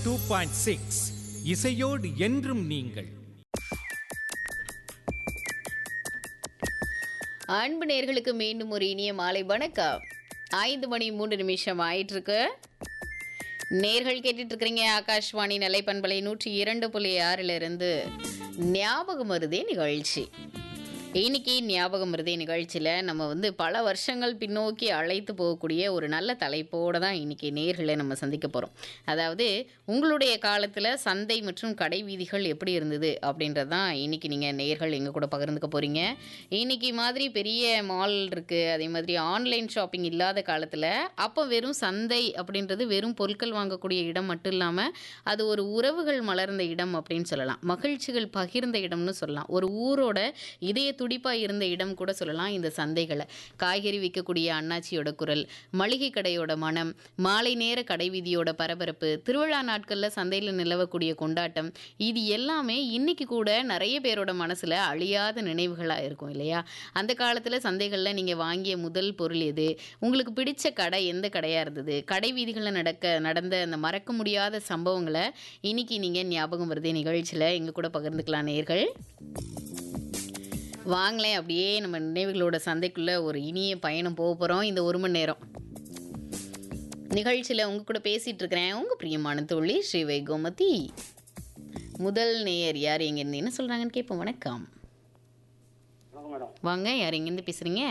two point six இசையோடு என்றும் நீங்கள் அன்பு நேர்களுக்கு மீண்டும் ஒரு இனிய மாலை வணக்கம் ஐந்து மணி மூன்று நிமிஷம் ஆயிட்டு இருக்கு நேர்கள் கேட்டுட்டு இருக்கிறீங்க ஆகாஷ்வாணி நிலைப்பண்பலை நூற்றி இரண்டு புள்ளி ஆறுல இருந்து ஞாபகம் வருதே நிகழ்ச்சி இன்னைக்கு ஞாபகம் வருதே நிகழ்ச்சியில் நம்ம வந்து பல வருஷங்கள் பின்னோக்கி அழைத்து போகக்கூடிய ஒரு நல்ல தலைப்போடு தான் இன்னைக்கு நேர்களை நம்ம சந்திக்க போகிறோம் அதாவது உங்களுடைய காலத்தில் சந்தை மற்றும் கடை வீதிகள் எப்படி இருந்தது அப்படின்றது தான் இன்னைக்கு நீங்கள் நேர்கள் எங்கள் கூட பகிர்ந்துக்க போகிறீங்க இன்னைக்கு மாதிரி பெரிய மால் இருக்குது அதே மாதிரி ஆன்லைன் ஷாப்பிங் இல்லாத காலத்தில் அப்போ வெறும் சந்தை அப்படின்றது வெறும் பொருட்கள் வாங்கக்கூடிய இடம் மட்டும் இல்லாமல் அது ஒரு உறவுகள் மலர்ந்த இடம் அப்படின்னு சொல்லலாம் மகிழ்ச்சிகள் பகிர்ந்த இடம்னு சொல்லலாம் ஒரு ஊரோட இதய துடிப்பாக இருந்த இடம் கூட சொல்லலாம் இந்த சந்தைகளை காய்கறி விற்கக்கூடிய அண்ணாச்சியோட குரல் மளிகை கடையோட மனம் மாலை நேர கடை வீதியோட பரபரப்பு திருவிழா நாட்களில் சந்தையில் நிலவக்கூடிய கொண்டாட்டம் இது எல்லாமே இன்னைக்கு கூட நிறைய பேரோட மனசில் அழியாத நினைவுகளாக இருக்கும் இல்லையா அந்த காலத்தில் சந்தைகளில் நீங்கள் வாங்கிய முதல் பொருள் எது உங்களுக்கு பிடிச்ச கடை எந்த கடையாக இருந்தது கடை வீதிகளில் நடக்க நடந்த அந்த மறக்க முடியாத சம்பவங்களை இன்னைக்கு நீங்கள் ஞாபகம் வருதே நிகழ்ச்சியில் எங்கள் கூட பகிர்ந்துக்கலாம் நேர்கள் வாங்களேன் அப்படியே நம்ம நினைவுகளோட சந்தைக்குள்ளே ஒரு இனிய பயணம் போக போகிறோம் இந்த ஒரு மணி நேரம் நிகழ்ச்சியில் உங்க கூட பேசிகிட்டு இருக்கிறேன் உங்கள் பிரியமான தோழி ஸ்ரீவை கோமதி முதல் நேயர் யார் எங்கேருந்து என்ன சொல்கிறாங்கன்னு கேட்போம் வணக்கம் வணக்கம் மேடம் வாங்க யார் எங்கேருந்து பேசுகிறீங்க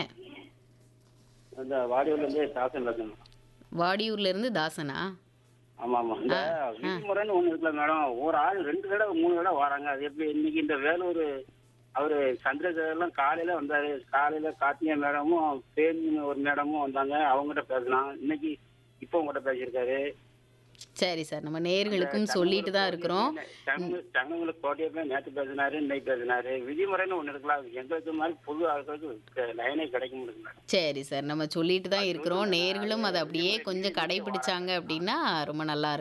இந்த வாடியூர்ல இருந்து தாசன் பேசுறேன் வாடியூர்லேருந்து தாசனா ஆமா ஆமா இந்த விதிமுறைன்னு ஒண்ணு இருக்குல்ல மேடம் ஒரு ஆள் ரெண்டு தடவை மூணு தடவை வராங்க அது எப்படி இன்னைக்கு இந்த வேலூர் அவரு சந்திரசேகர்லாம் காலையில வந்தாரு காலையில கார்த்திகா மேடமும் பேருந்தின் ஒரு மேடமும் வந்தாங்க அவங்ககிட்ட பேசலாம் இன்னைக்கு இப்போ உங்ககிட்ட பேசியிருக்காரு சரி சார் நம்ம நேயர்களுக்கும் சொல்லிட்டு தான் இருக்கிறோம் தங்கங்களுக்கு கோட்டையை நேற்று பேசினாரு இன்னைக்கு பேசினாரு விதிமுறைன்னு ஒண்ணு இருக்கலாம் எங்களுக்கு மாதிரி புது ஆட்களுக்கு லைனே கிடைக்க முடியுது மேடம் சரி சார் நம்ம சொல்லிட்டு தான் இருக்கிறோம் நேர்களும் அதை அப்படியே கொஞ்சம் கடைபிடிச்சாங்க அப்படின்னா ரொம்ப நல்லா இருக்கும்